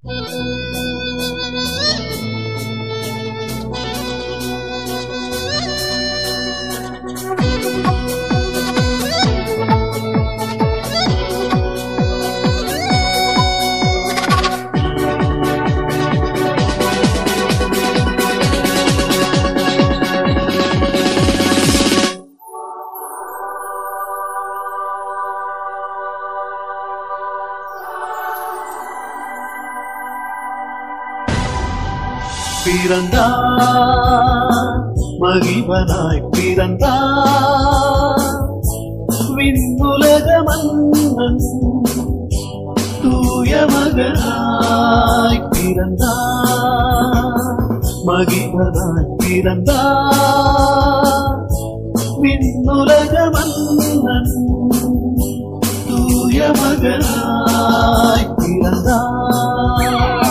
பிறந்தார் மகிமனாய் பிறந்தார் விண்ணுலக மன்னன் தூய மகனாய் பிறந்தார் மகிமனாய் பிறந்தார் விண்ணுலக மன்னன் தூய மகனாய் பிறந்தார்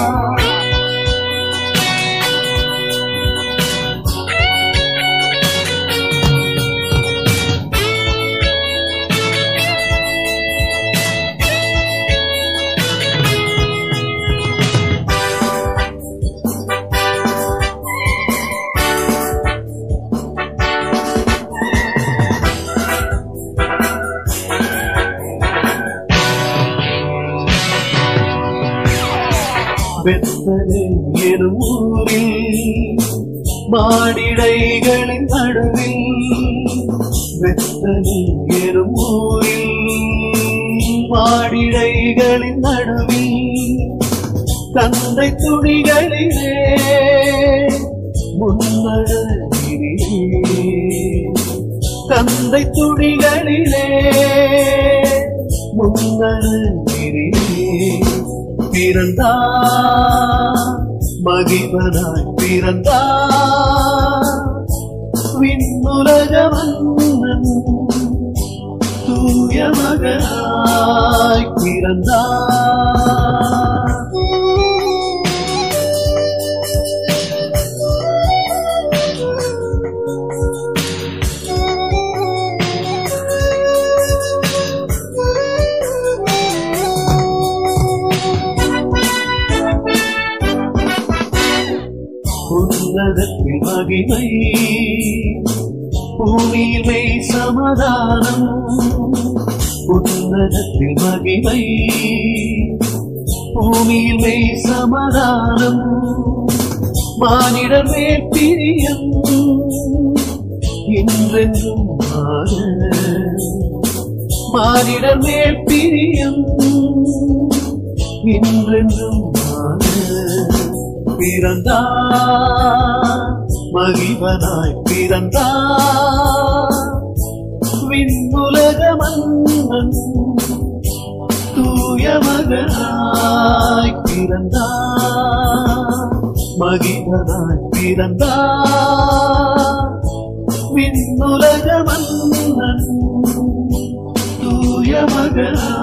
வெத்தனை எனும் ஊரில் மாடிடைகளின் நடுவில் வெத்தனை எனும் ஊரில் மாடிடைகளின் நடுவில் தந்தை துணிகளிலே முன்னழகிலே தந்தை துணிகளிலே முன்னழகிலே பிறந்தார் மகிமனாய் பிறந்தார் விண்ணுலக மன்னன் தூய மகனாய் பிறந்தார் உன்னதத்தில் மகிமை பூமியில் மெய் சமாதானம் உன்னதத்தில் மகிமை பூமியில் மெய் சமாதானம் மானிடர் மேல் பிரியம் என்றென்றும் மாற மானிடர் மேல் பிரியம் என்றென்றும் மாற பிறந்தார் மகிமனாய் பிறந்தார் விண்ணுலக மன்னன் தூய மகனாய் பிறந்தார் மகிமனாய் பிறந்தார் விண்ணுலக மன்னன் தூய மகனாய்